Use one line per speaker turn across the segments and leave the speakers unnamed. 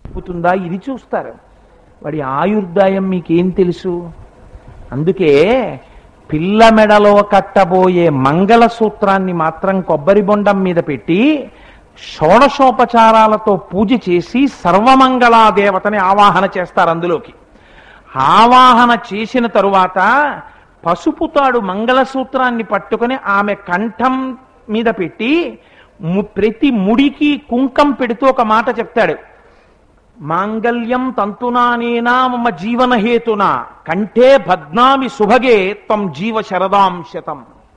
పుతుందా ఇది చూస్తారు వాడి ఆయుర్దాయం మీకేం తెలుసు అందుకే పిల్ల మెడలో కట్టబోయే మంగళ సూత్రాన్ని మాత్రం కొబ్బరి బొండం మీద పెట్టి షోడశోపచారాలతో పూజ చేసి సర్వమంగళా దేవతని ఆవాహన చేస్తారు అందులోకి ఆవాహన చేసిన తరువాత పసుపుతాడు మంగళసూత్రాన్ని పట్టుకొని ఆమె కంఠం మీద పెట్టి ము- ప్రతి ముడికి కుంకం పెడుతూ ఒక మాట చెప్తాడు మాంగళ్యం తంతునానేనా మమ జీవన హేతున కంఠే భద్నామి శుభగే త్వం జీవ శరదాం శతం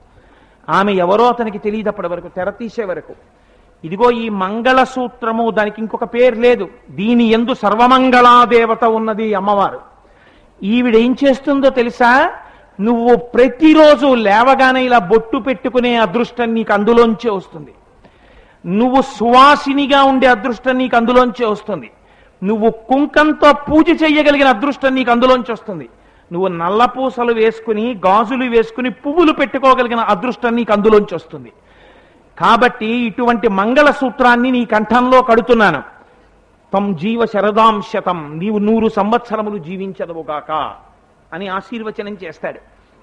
ఆమె ఎవరో అతనికి తెలియదు అప్పటి వరకు తెర తీసే వరకు ఇదిగో ఈ మంగళ సూత్రము దానికి ఇంకొక పేరు లేదు దీని ఎందు సర్వమంగళా దేవత ఉన్నది అమ్మవారు ఈవిడ ఏం చేస్తుందో తెలుసా నువ్వు ప్రతిరోజు లేవగానే ఇలా బొట్టు పెట్టుకునే అదృష్టం నీకు అందులోంచే వస్తుంది నువ్వు సువాసినిగా ఉండే అదృష్టం నీకు అందులోంచే వస్తుంది నువ్వు కుంకంతో పూజ చెయ్యగలిగిన అదృష్టం నీకు అందులోంచి వస్తుంది నువ్వు నల్లపూసలు వేసుకుని గాజులు వేసుకుని పువ్వులు పెట్టుకోగలిగిన అదృష్టం నీకు అందులోంచి వస్తుంది కాబట్టి ఇటువంటి మంగళ సూత్రాన్ని నీ కంఠంలో కడుతున్నాను తం జీవ శరదాం శతం నీవు నూరు సంవత్సరములు జీవించదవుగాక అని ఆశీర్వచనం చేస్తాడు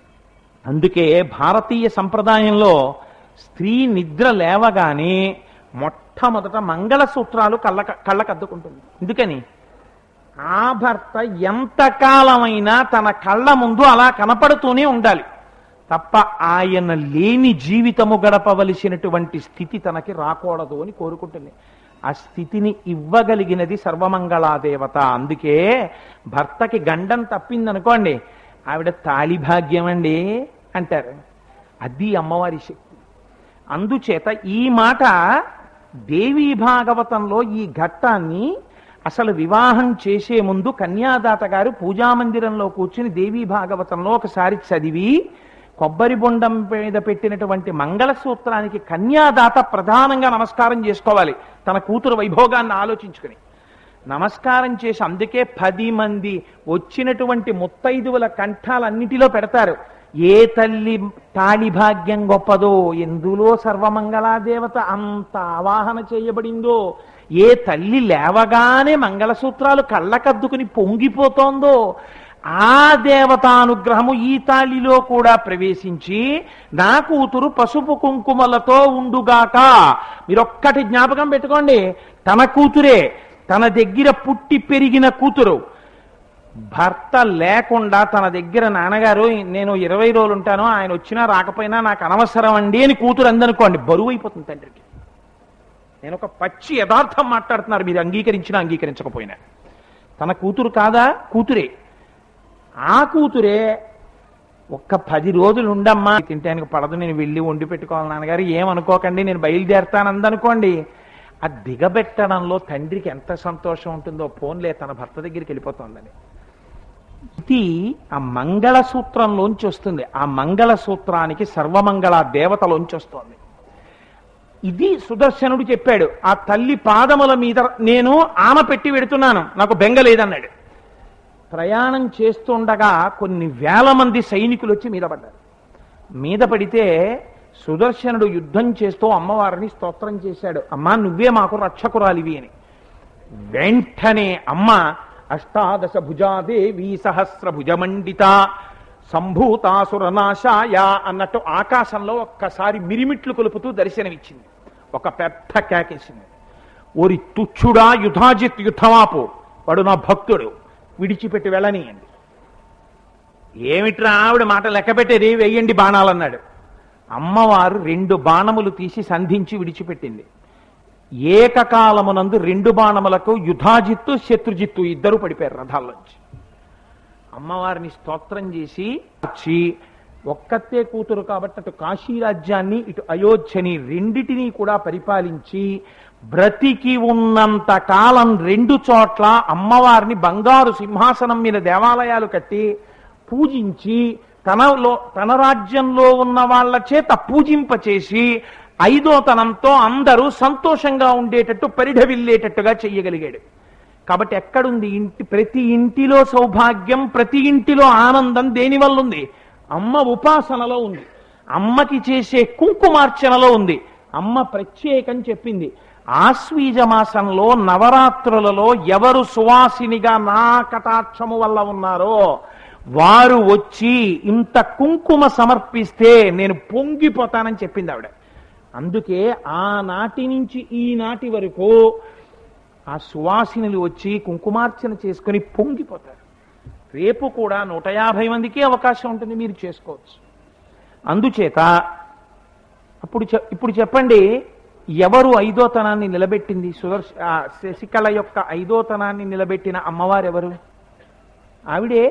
అందుకే భారతీయ సంప్రదాయంలో స్త్రీ నిద్ర లేవగానే మొట్టమొదట మంగళసూత్రాలు కళ్ళ కళ్ళకద్దుకుంటుంది ఎందుకని ఆ భర్త ఎంతకాలమైనా తన కళ్ళ ముందు అలా కనపడుతూనే ఉండాలి తప్ప ఆయన లేని జీవితము గడపవలసినటువంటి స్థితి తనకి రాకూడదు అని కోరుకుంటుంది ఆ స్థితిని ఇవ్వగలిగినది సర్వమంగళాదేవత అందుకే భర్తకి గండం తప్పిందనుకోండి ఆవిడ తాళిభాగ్యం అండి అంటారు అది అమ్మవారి శక్తి అందుచేత ఈ మాట దేవీ భాగవతంలో ఈ ఘట్టాన్ని అసలు వివాహం చేసే ముందు కన్యాదాత గారు పూజామందిరంలో కూర్చుని దేవీ భాగవతంలో ఒకసారి చదివి కొబ్బరి బొండం మీద పెట్టినటువంటి మంగళసూత్రానికి కన్యాదాత ప్రధానంగా నమస్కారం చేసుకోవాలి తన కూతురు వైభోగాన్ని ఆలోచించుకుని నమస్కారం చేసి అందుకే పది మంది వచ్చినటువంటి ముత్తైదువుల కంఠాలన్నిటిలో పెడతారు ఏ తల్లి తాళి భాగ్యం గొప్పదో ఎందులో సర్వమంగళా దేవత అంత ఆవాహన చేయబడిందో ఏ తల్లి లేవగానే మంగళసూత్రాలు కళ్ళకద్దుకుని పొంగిపోతోందో ఆ దేవతానుగ్రహము ఈ తాళిలో కూడా ప్రవేశించి నా కూతురు పసుపు కుంకుమలతో ఉండుగాక మీరొక్కటి జ్ఞాపకం పెట్టుకోండి తన కూతురే తన దగ్గర పుట్టి పెరిగిన కూతురు భర్త లేకుండా తన దగ్గర నాన్నగారు నేను ఇరవై రోజులు ఉంటాను ఆయన వచ్చినా రాకపోయినా నాకు అనవసరం అండి అని కూతురు అందనుకోండి బరువు అయిపోతుంది తండ్రికి నేను ఒక పచ్చి యథార్థం మాట్లాడుతున్నారు మీరు అంగీకరించినా అంగీకరించకపోయినా తన కూతురు కాదా కూతురే ఆ కూతురే ఒక్క పది రోజులు ఉండమ్మా తింటానికి పడదు నేను వెళ్ళి వండి పెట్టుకోవాలి నాన్నగారు ఏమనుకోకండి నేను బయలుదేరుతాను అందనుకోండి ఆ దిగబెట్టడంలో తండ్రికి ఎంత సంతోషం ఉంటుందో ఫోన్లే తన భర్త దగ్గరికి వెళ్ళిపోతుందని ఇది ఆ మంగళ సూత్రంలోంచి వస్తుంది ఆ మంగళ సూత్రానికి సర్వమంగళ దేవతలోంచి వస్తుంది ఇది సుదర్శనుడు చెప్పాడు ఆ తల్లి పాదముల మీద నేను ఆన పెట్టి పెడుతున్నాను నాకు బెంగ లేదన్నాడు ప్రయాణం చేస్తుండగా కొన్ని వేల మంది సైనికులు వచ్చి మీద పడ్డారు మీద పడితే సుదర్శనుడు యుద్ధం చేస్తూ అమ్మవారిని స్తోత్రం చేశాడు అమ్మా నువ్వే మాకు రక్షకురాలివి అని వెంటనే అమ్మ అష్టాదశ భుజాదేవి సహస్ర భుజమండిత సంభూతాసురనాశాయ అన్నట్టు ఆకాశంలో ఒక్కసారి మిరిమిట్లు కొలుపుతూ దర్శనమిచ్చింది ఒక పెద్ద కేకేసింది ఓరి తుచ్చుడా యుధాజిత్ యుద్ధమాపు వాడు నా భక్తుడు విడిచిపెట్టి వెళ్ళనీయండి ఏమిట్రా ఆవిడ మాట లెక్క పెట్టేది వెయ్యండి బాణాలన్నాడు అమ్మవారు రెండు బాణములు తీసి సంధించి విడిచిపెట్టింది ఏకకాలమునందు రెండు బాణములకు యుధాజిత్తు శత్రుజిత్తు ఇద్దరు పడిపోయారు రథాల్లోంచి అమ్మవారిని స్తోత్రం చేసి వచ్చి ఒక్కతే కూతురు కాబట్టి అటు కాశీ రాజ్యాన్ని ఇటు అయోధ్యని రెండిటినీ కూడా పరిపాలించి బ్రతికి ఉన్నంత కాలం రెండు చోట్ల అమ్మవారిని బంగారు సింహాసనం మీద దేవాలయాలు కట్టి పూజించి తనలో తన రాజ్యంలో ఉన్న వాళ్ళ చేత పూజింపచేసి ఐదో తనంతో అందరూ సంతోషంగా ఉండేటట్టు పరిఢవిల్లేటట్టుగా చెయ్యగలిగాడు కాబట్టి ఎక్కడుంది ఇంటి ప్రతి ఇంటిలో సౌభాగ్యం ప్రతి ఇంటిలో ఆనందం దేని వల్ల ఉంది అమ్మ ఉపాసనలో ఉంది అమ్మకి చేసే కుంకుమార్చనలో ఉంది అమ్మ ప్రత్యేకం చెప్పింది ఆశ్వీజ మాసంలో నవరాత్రులలో ఎవరు సువాసినిగా నా కటాక్షము వల్ల ఉన్నారో వారు వచ్చి ఇంత కుంకుమ సమర్పిస్తే నేను పొంగిపోతానని చెప్పింది ఆవిడ అందుకే ఆనాటి నుంచి ఈనాటి వరకు ఆ సువాసినులు వచ్చి కుంకుమార్చన చేసుకుని పొంగిపోతారు రేపు కూడా నూట యాభై మందికి అవకాశం ఉంటుంది మీరు చేసుకోవచ్చు అందుచేత అప్పుడు చె- ఇప్పుడు చెప్పండి ఎవరు ఐదోతనాన్ని నిలబెట్టింది సుదర్శ ఆ శశికళ యొక్క ఐదోతనాన్ని నిలబెట్టిన అమ్మవారు ఎవరు ఆవిడే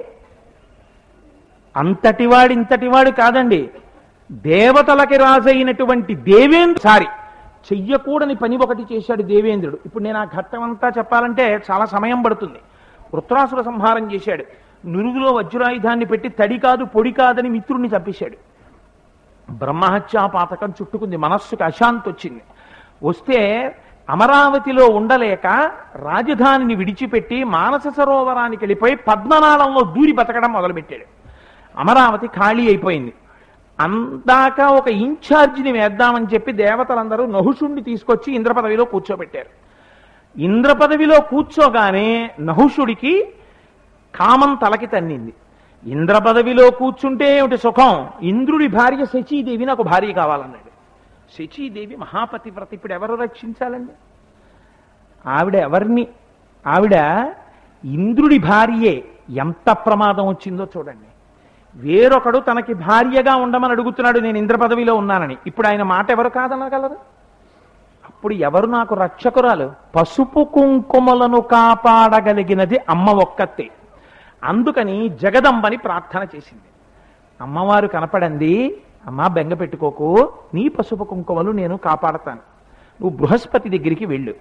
అంతటివాడు ఇంతటివాడు కాదండి దేవతలకి రాజైనటువంటి దేవేంద్ర సారి చెయ్యకూడని పని ఒకటి చేశాడు దేవేంద్రుడు ఇప్పుడు నేను ఆ ఘట్టం అంతా చెప్పాలంటే చాలా సమయం పడుతుంది వృత్రాసుర సంహారం చేశాడు నురుగులో వజ్రాయుధాన్ని పెట్టి తడి కాదు పొడి కాదని మిత్రుడిని చంపేశాడు బ్రహ్మహత్యా పాతకం చుట్టుకుంది మనస్సుకు అశాంతి వచ్చింది వస్తే అమరావతిలో ఉండలేక రాజధానిని విడిచిపెట్టి మానస సరోవరానికి వెళ్ళిపోయి పద్మనాళంలో దూరి బతకడం మొదలుపెట్టాడు అమరావతి ఖాళీ అయిపోయింది అందాక ఒక ఇన్ఛార్జిని వేద్దామని చెప్పి దేవతలందరూ నహుషుణ్ణి తీసుకొచ్చి ఇంద్ర పదవిలో కూర్చోబెట్టారు ఇంద్ర పదవిలో కూర్చోగానే నహుషుడికి కామం తలకి తన్నింది ఇంద్ర పదవిలో కూర్చుంటే ఏమిటి సుఖం ఇంద్రుడి భార్య శచీదేవి నాకు భార్య కావాలన్నాడు శచీదేవి మహాపతివ్రత ఇప్పుడు ఎవరు రక్షించాలండి ఆవిడ ఎవరిని ఆవిడ ఇంద్రుడి భార్యే ఎంత ప్రమాదం వచ్చిందో చూడండి వేరొకడు తనకి భార్యగా ఉండమని అడుగుతున్నాడు నేను ఇంద్ర పదవిలో ఉన్నానని ఇప్పుడు ఆయన మాట ఎవరు కాదనగలరు అప్పుడు ఎవరు నాకు రక్షకురాలు పసుపు కుంకుమలను కాపాడగలిగినది అమ్మ ఒక్కతే అందుకని జగదంబని ప్రార్థన చేసింది అమ్మవారు కనపడంది అమ్మా బెంగ పెట్టుకోకు నీ పసుపు కుంకుమలు నేను కాపాడతాను నువ్వు బృహస్పతి దగ్గరికి వెళ్ళు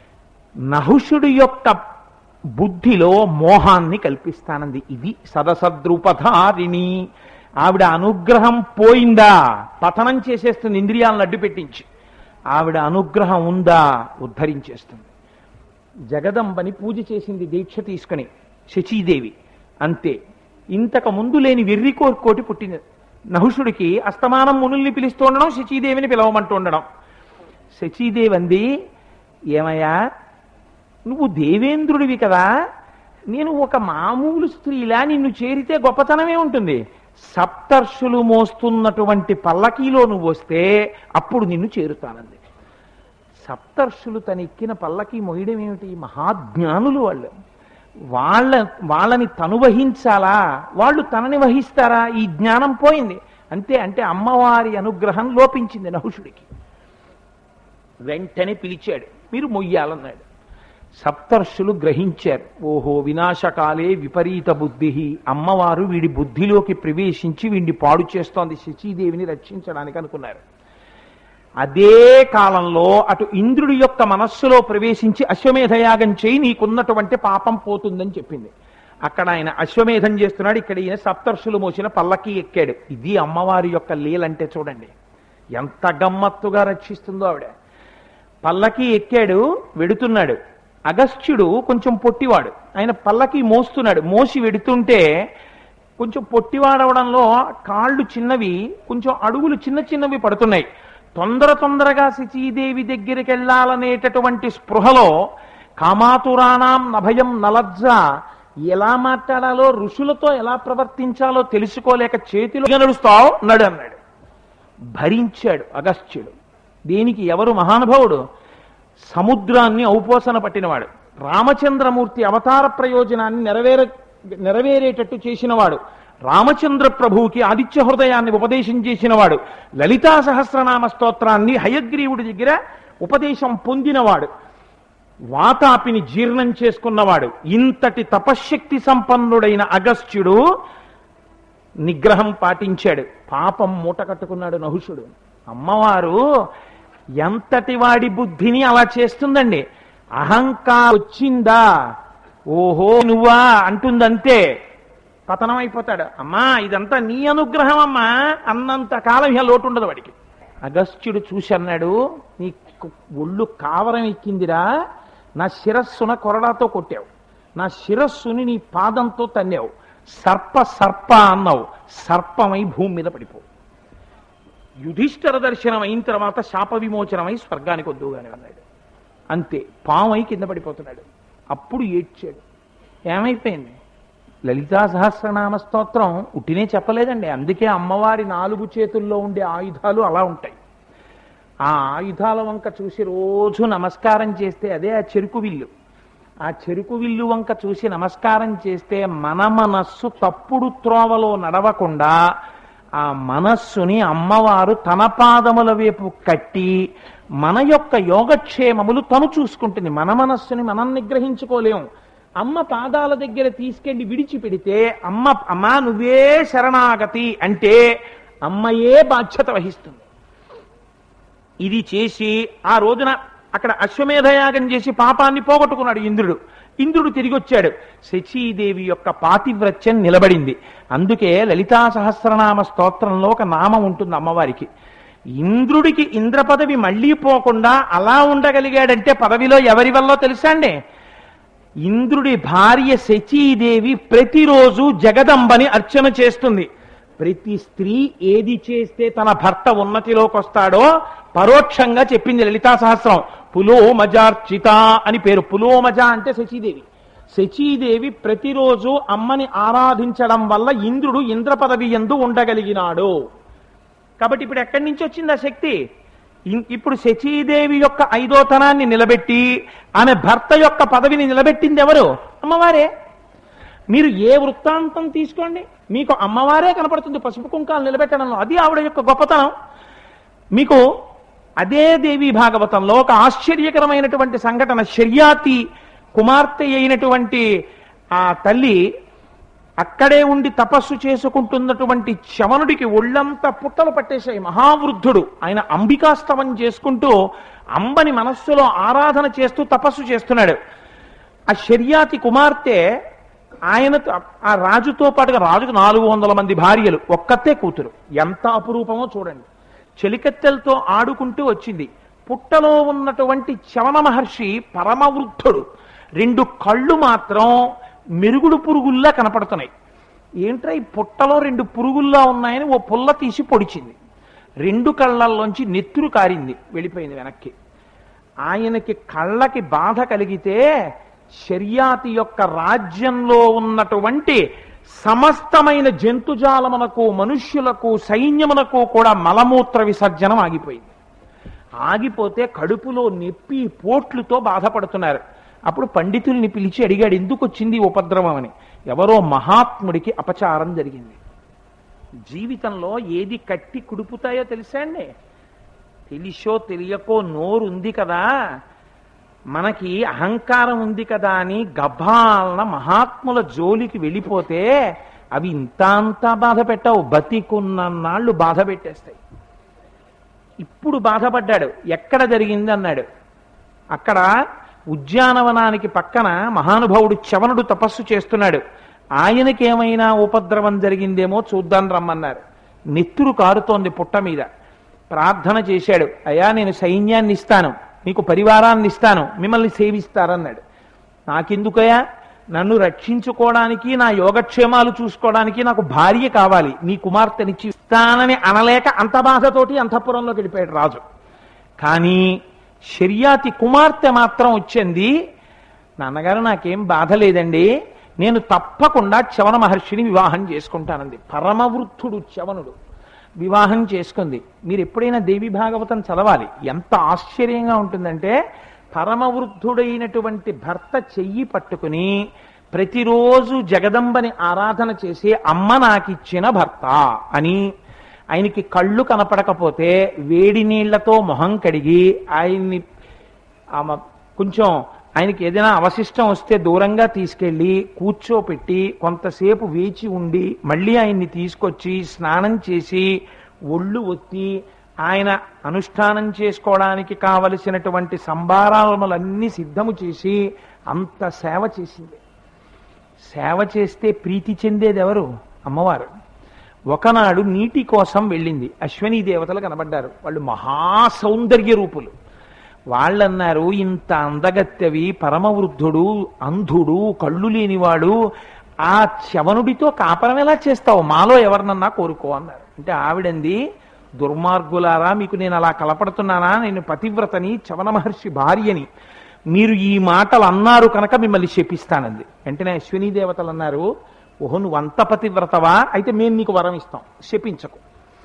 నహుషుడి యొక్క బుద్ధిలో మోహాన్ని కల్పిస్తానంది ఇది సదసద్రూపధారిణి ఆవిడ అనుగ్రహం పోయిందా పతనం చేసేస్తుంది ఇంద్రియాలను అడ్డు పెట్టించి ఆవిడ అనుగ్రహం ఉందా ఉద్ధరించేస్తుంది జగదంబని పూజ చేసింది దీక్ష తీసుకుని శచీదేవి అంతే ఇంతకు ముందు లేని వెర్రి కోటి పుట్టింది నహుషుడికి అస్తమానం మునుల్ని పిలుస్తూ ఉండడం శచీదేవిని పిలవమంటూ ఉండడం శచీదేవి అంది ఏమయ్యా నువ్వు దేవేంద్రుడివి కదా నేను ఒక మామూలు స్త్రీలా నిన్ను చేరితే గొప్పతనమే ఉంటుంది సప్తర్షులు మోస్తున్నటువంటి పల్లకీలో నువ్వు వస్తే అప్పుడు నిన్ను చేరుతానంది సప్తర్షులు తన ఎక్కిన పల్లకి మొయ్యడం ఏమిటి మహాజ్ఞానులు వాళ్ళు వాళ్ళ వాళ్ళని తను వహించాలా వాళ్ళు తనని వహిస్తారా ఈ జ్ఞానం పోయింది అంతే అంటే అమ్మవారి అనుగ్రహం లోపించింది నహుషుడికి వెంటనే పిలిచాడు మీరు మొయ్యాలన్నాడు సప్తర్షులు గ్రహించారు ఓహో వినాశకాలే విపరీత బుద్ధి అమ్మవారు వీడి బుద్ధిలోకి ప్రవేశించి వీడిని పాడు చేస్తోంది శచీదేవిని రక్షించడానికి అనుకున్నారు అదే కాలంలో అటు ఇంద్రుడి యొక్క మనస్సులో ప్రవేశించి అశ్వమేధయాగం చేయి నీకున్నటువంటి పాపం పోతుందని చెప్పింది అక్కడ ఆయన అశ్వమేధం చేస్తున్నాడు ఇక్కడ ఈయన సప్తర్షులు మోసిన పల్లకి ఎక్కాడు ఇది అమ్మవారి యొక్క లీలంటే చూడండి ఎంత గమ్మత్తుగా రక్షిస్తుందో ఆవిడ పల్లకి ఎక్కాడు వెడుతున్నాడు అగస్త్యుడు కొంచెం పొట్టివాడు ఆయన పల్లకి మోస్తున్నాడు మోసి వెడుతుంటే కొంచెం పొట్టివాడవడంలో కాళ్ళు చిన్నవి కొంచెం అడుగులు చిన్న చిన్నవి పడుతున్నాయి తొందర తొందరగా శచీదేవి దగ్గరికి వెళ్ళాలనేటటువంటి స్పృహలో కామాతురాణం నభయం నలజ్జ ఎలా మాట్లాడాలో ఋషులతో ఎలా ప్రవర్తించాలో తెలుసుకోలేక చేతిలో నడుస్తావు నడు అన్నాడు భరించాడు అగస్త్యుడు దీనికి ఎవరు మహానుభావుడు సముద్రాన్ని ఔపోసన పట్టినవాడు రామచంద్రమూర్తి అవతార ప్రయోజనాన్ని నెరవేర నెరవేరేటట్టు చేసినవాడు రామచంద్ర ప్రభువుకి ఆదిత్య హృదయాన్ని ఉపదేశం చేసినవాడు లలితా సహస్రనామ స్తోత్రాన్ని హయగ్రీవుడి దగ్గర ఉపదేశం పొందినవాడు వాతాపిని జీర్ణం చేసుకున్నవాడు ఇంతటి తపశ్శక్తి సంపన్నుడైన అగస్త్యుడు నిగ్రహం పాటించాడు పాపం మూట కట్టుకున్నాడు నహుషుడు అమ్మవారు ఎంతటి వాడి బుద్ధిని అలా చేస్తుందండి అహంకారం వచ్చిందా ఓహో నువ్వా అంటుందంతే పతనం అయిపోతాడు అమ్మా ఇదంతా నీ అనుగ్రహం అమ్మా అన్నంత కాలం ఇక లోటు ఉండదు వాడికి అగస్త్యుడు చూసి అన్నాడు నీ కు- ఒళ్ళు కావరం ఎక్కిందిరా నా శిరస్సున కొరడాతో కొట్టావు నా శిరస్సుని నీ పాదంతో తన్నావు సర్ప సర్ప అన్నావు సర్పమై భూమి మీద పడిపోవు యుధిష్ఠర దర్శనం అయిన తర్వాత శాప విమోచనమై స్వర్గానికి వద్దుగానే అన్నాడు అంతే పామై కింద పడిపోతున్నాడు అప్పుడు ఏడ్చాడు ఏమైపోయింది లలితా సహస్రనామ స్తోత్రం ఉట్టినే చెప్పలేదండి అందుకే అమ్మవారి నాలుగు చేతుల్లో ఉండే ఆయుధాలు అలా ఉంటాయి ఆ ఆయుధాల వంక చూసి రోజు నమస్కారం చేస్తే అదే ఆ చెరుకు విల్లు ఆ చెరుకు విల్లు వంక చూసి నమస్కారం చేస్తే మన మనస్సు తప్పుడు త్రోవలో నడవకుండా ఆ మనస్సుని అమ్మవారు తన పాదముల వైపు కట్టి మన యొక్క యోగక్షేమములు తను చూసుకుంటుంది మన మనస్సుని మనం నిగ్రహించుకోలేం అమ్మ పాదాల దగ్గర తీసుకెళ్లి విడిచిపెడితే అమ్మ అమ్మా నువ్వే శరణాగతి అంటే అమ్మయే బాధ్యత వహిస్తుంది ఇది చేసి ఆ రోజున అక్కడ అశ్వమేధయాగం చేసి పాపాన్ని పోగొట్టుకున్నాడు ఇంద్రుడు ఇంద్రుడు తిరిగి వచ్చాడు శచీదేవి యొక్క పాతివ్రత్యం నిలబడింది అందుకే లలితా సహస్రనామ స్తోత్రంలో ఒక నామం ఉంటుంది అమ్మవారికి ఇంద్రుడికి ఇంద్ర పదవి మళ్ళీ పోకుండా అలా ఉండగలిగాడంటే పదవిలో ఎవరి వల్ల తెలుసా అండి ఇంద్రుడి భార్య శచీదేవి ప్రతిరోజు జగదంబని అర్చన చేస్తుంది ప్రతి స్త్రీ ఏది చేస్తే తన భర్త ఉన్నతిలోకి వస్తాడో పరోక్షంగా చెప్పింది లలితా సహస్రం పులోమజార్చిత అని పేరు పులోమజ అంటే శచీదేవి శచీదేవి ప్రతిరోజు అమ్మని ఆరాధించడం వల్ల ఇంద్రుడు ఇంద్ర పదవి ఎందు ఉండగలిగినాడు కాబట్టి ఇప్పుడు ఎక్కడి నుంచి వచ్చింది ఆ శక్తి ఇన్- ఇప్పుడు శచీదేవి యొక్క ఐదోతనాన్ని నిలబెట్టి ఆమె భర్త యొక్క పదవిని నిలబెట్టింది ఎవరు అమ్మవారే మీరు ఏ వృత్తాంతం తీసుకోండి మీకు అమ్మవారే కనపడుతుంది పసుపు కుంకాలు నిలబెట్టడంలో అది ఆవిడ యొక్క గొప్పతనం మీకు అదే దేవి భాగవతంలో ఒక ఆశ్చర్యకరమైనటువంటి సంఘటన శర్యాతి కుమార్తె అయినటువంటి ఆ తల్లి అక్కడే ఉండి తపస్సు చేసుకుంటున్నటువంటి చవనుడికి ఒళ్ళంతా పుట్టలు పట్టేశాయి మహావృద్ధుడు ఆయన అంబికాస్తవం చేసుకుంటూ అంబని మనస్సులో ఆరాధన చేస్తూ తపస్సు చేస్తున్నాడు ఆ శర్యాతి కుమార్తె ఆయనతో ఆ రాజుతో పాటుగా రాజుకు నాలుగు వందల మంది భార్యలు ఒక్కతే కూతురు ఎంత అపురూపమో చూడండి చెలికత్తెలతో ఆడుకుంటూ వచ్చింది పుట్టలో ఉన్నటువంటి చవన మహర్షి పరమవృద్ధుడు రెండు కళ్ళు మాత్రం మెరుగుడు పురుగుల్లా కనపడుతున్నాయి ఏంట్రా ఈ పుట్టలో రెండు పురుగుల్లా ఉన్నాయని ఓ పుల్ల తీసి పొడిచింది రెండు కళ్ళల్లోంచి నెత్తురు కారింది వెళ్ళిపోయింది వెనక్కి ఆయనకి కళ్ళకి బాధ కలిగితే శర్యాతి యొక్క రాజ్యంలో ఉన్నటువంటి సమస్తమైన జంతుజాలమునకు మనుష్యులకు సైన్యమునకు కూడా మలమూత్ర విసర్జనం ఆగిపోయింది ఆగిపోతే కడుపులో నొప్పి పోట్లుతో బాధపడుతున్నారు అప్పుడు పండితుల్ని పిలిచి అడిగాడు ఎందుకు వచ్చింది ఈ ఉపద్రవం అని ఎవరో మహాత్ముడికి అపచారం జరిగింది జీవితంలో ఏది కట్టి కుడుపుతాయో తెలుసా అండి తెలిసో తెలియకో నోరు ఉంది కదా మనకి అహంకారం ఉంది కదా అని గభాలన మహాత్ముల జోలికి వెళ్ళిపోతే అవి ఇంత అంతా బాధ పెట్టవు బతికున్నన్నాళ్ళు బాధ పెట్టేస్తాయి ఇప్పుడు బాధపడ్డాడు ఎక్కడ జరిగింది అన్నాడు అక్కడ ఉద్యానవనానికి పక్కన మహానుభావుడు చవనుడు తపస్సు చేస్తున్నాడు ఆయనకేమైనా ఉపద్రవం జరిగిందేమో చూద్దాం రమ్మన్నారు నెత్తురు కారుతోంది పుట్ట మీద ప్రార్థన చేశాడు అయ్యా నేను సైన్యాన్ని ఇస్తాను మీకు పరివారాన్ని ఇస్తాను మిమ్మల్ని సేవిస్తారన్నాడు నాకెందుకయ్యా నన్ను రక్షించుకోవడానికి నా యోగక్షేమాలు చూసుకోవడానికి నాకు భార్య కావాలి నీ కుమార్తెనిచ్చి ఇస్తానని అనలేక అంత బాధతోటి అంతఃపురంలోకి వెళ్ళిపోయాడు రాజు కానీ శర్యాతి కుమార్తె మాత్రం వచ్చింది నాన్నగారు నాకేం బాధ లేదండి నేను తప్పకుండా చవన మహర్షిని వివాహం చేసుకుంటానంది పరమవృద్ధుడు చవనుడు వివాహం చేసుకుంది మీరు ఎప్పుడైనా దేవి భాగవతం చదవాలి ఎంత ఆశ్చర్యంగా ఉంటుందంటే పరమవృద్ధుడైనటువంటి భర్త చెయ్యి పట్టుకుని ప్రతిరోజు జగదంబని ఆరాధన చేసి అమ్మ నాకిచ్చిన భర్త అని ఆయనకి కళ్ళు కనపడకపోతే వేడి నీళ్లతో మొహం కడిగి ఆయన్ని ఆమె కొంచెం ఆయనకి ఏదైనా అవశిష్టం వస్తే దూరంగా తీసుకెళ్లి కూర్చోపెట్టి కొంతసేపు వేచి ఉండి మళ్ళీ ఆయన్ని తీసుకొచ్చి స్నానం చేసి ఒళ్ళు ఒత్తి ఆయన అనుష్ఠానం చేసుకోవడానికి కావలసినటువంటి సంభారాలన్నీ సిద్ధము చేసి అంత సేవ చేసింది సేవ చేస్తే ప్రీతి చెందేది ఎవరు అమ్మవారు ఒకనాడు నీటి కోసం వెళ్ళింది అశ్వనీ దేవతలు కనబడ్డారు వాళ్ళు మహాసౌందర్య రూపులు వాళ్ళన్నారు ఇంత అందగత్తెవి పరమవృద్ధుడు అంధుడు కళ్ళు లేనివాడు ఆ చవనుడితో కాపరం ఎలా చేస్తావు మాలో ఎవరినన్నా కోరుకో అన్నారు అంటే ఆవిడంది దుర్మార్గులారా మీకు నేను అలా కలపడుతున్నానా నేను పతివ్రతని చవన మహర్షి భార్యని మీరు ఈ మాటలు అన్నారు కనుక మిమ్మల్ని శపిస్తానంది వెంటనే అశ్విని దేవతలు అన్నారు ఓహో నువ్వు అంత పతివ్రతవా అయితే మేము నీకు వరం ఇస్తాం శపించకు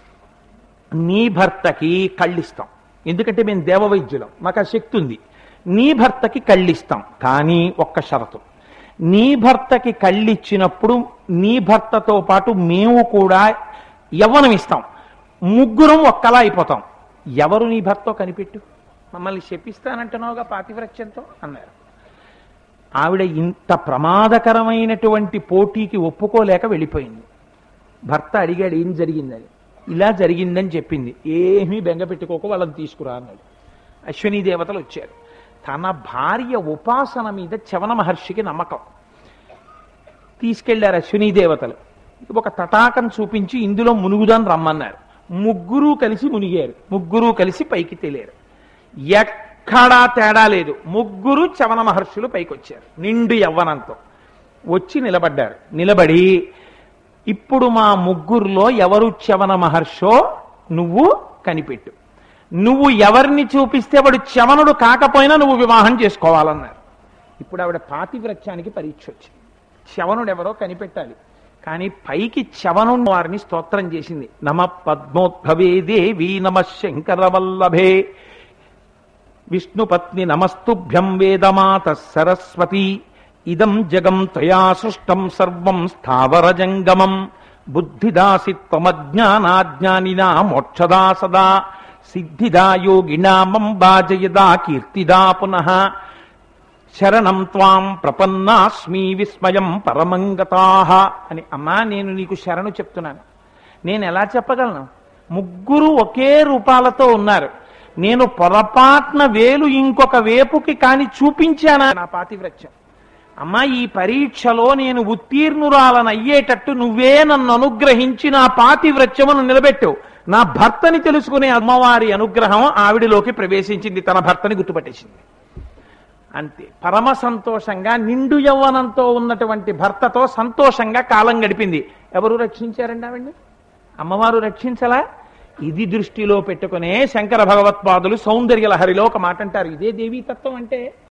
నీ భర్తకి కళ్ళిస్తాం ఎందుకంటే మేము దేవవైద్యులం మాకు ఆ శక్తి ఉంది నీ భర్తకి కళ్ళిస్తాం కానీ ఒక్క షరతు నీ భర్తకి కళ్ళిచ్చినప్పుడు నీ భర్తతో పాటు మేము కూడా యవ్వనం ఇస్తాం ముగ్గురం ఒక్కలా అయిపోతాం ఎవరు నీ భర్తో కనిపెట్టు మమ్మల్ని శపిస్తానంటున్నావుగా పాతివ్రత్యంతో అన్నారు ఆవిడ ఇంత ప్రమాదకరమైనటువంటి పోటీకి ఒప్పుకోలేక వెళ్ళిపోయింది భర్త అడిగాడు ఏం జరిగిందని ఇలా జరిగిందని చెప్పింది ఏమీ బెంగ పెట్టుకోక వాళ్ళని తీసుకురా అన్నాడు అశ్విని దేవతలు వచ్చారు తన భార్య ఉపాసన మీద చవన మహర్షికి నమ్మకం తీసుకెళ్లారు అశ్విని దేవతలు ఒక తటాకం చూపించి ఇందులో మునుగుదాన్ని రమ్మన్నారు ముగ్గురు కలిసి మునిగారు ముగ్గురు కలిసి పైకి తేలేరు ఎక్కడా తేడా లేదు ముగ్గురు చవన మహర్షులు పైకి వచ్చారు నిండు యవ్వనంతో వచ్చి నిలబడ్డారు నిలబడి ఇప్పుడు మా ముగ్గురులో ఎవరు చవన మహర్షో నువ్వు కనిపెట్టు నువ్వు ఎవరిని చూపిస్తే వాడు చవనుడు కాకపోయినా నువ్వు వివాహం చేసుకోవాలన్నారు ఇప్పుడు ఆవిడ పాతివ్రత్యానికి పరీక్ష వచ్చింది చవనుడు ఎవరో కనిపెట్టాలి కానీ పైకి చవను వారిని స్తోత్రం చేసింది నమ పద్మోద్భవే దేవి నమ శంకర వల్లభే విష్ణుపత్ని నమస్తుభ్యం వేదమాత సరస్వతి ఇదం జగం త్వయా సృష్టం సర్వం స్థావర జంగమం బుద్ధిదాసి త్వమజ్ఞానాజ్ఞానినా మోక్షదా సదా సిద్ధిదా యోగినా మంబాజయదా కీర్తిదా పునః శరణం త్వాం ప్రపన్నాస్మి విస్మయం పరమంగతాహ అని అమ్మా నేను నీకు శరణు చెప్తున్నాను నేను ఎలా చెప్పగలను ముగ్గురు ఒకే రూపాలతో ఉన్నారు నేను పొరపాట్న వేలు ఇంకొక వేపుకి కాని చూపించానా నా పాతివ్రత్యం అమ్మా ఈ పరీక్షలో నేను ఉత్తీర్ణురాలను అయ్యేటట్టు నువ్వే నన్ను అనుగ్రహించి నా పాతివ్రత్యమును నిలబెట్టావు నా భర్తని తెలుసుకునే అమ్మవారి అనుగ్రహం ఆవిడిలోకి ప్రవేశించింది తన భర్తని గుర్తుపట్టేసింది అంతే పరమ సంతోషంగా నిండు యవ్వనంతో ఉన్నటువంటి భర్తతో సంతోషంగా కాలం గడిపింది ఎవరు రక్షించారండి ఆవిడ్ని అమ్మవారు రక్షించలా ఇది దృష్టిలో పెట్టుకునే శంకర భగవత్పాదులు సౌందర్య లహరిలో ఒక మాట అంటారు ఇదే దేవీ తత్వం అంటే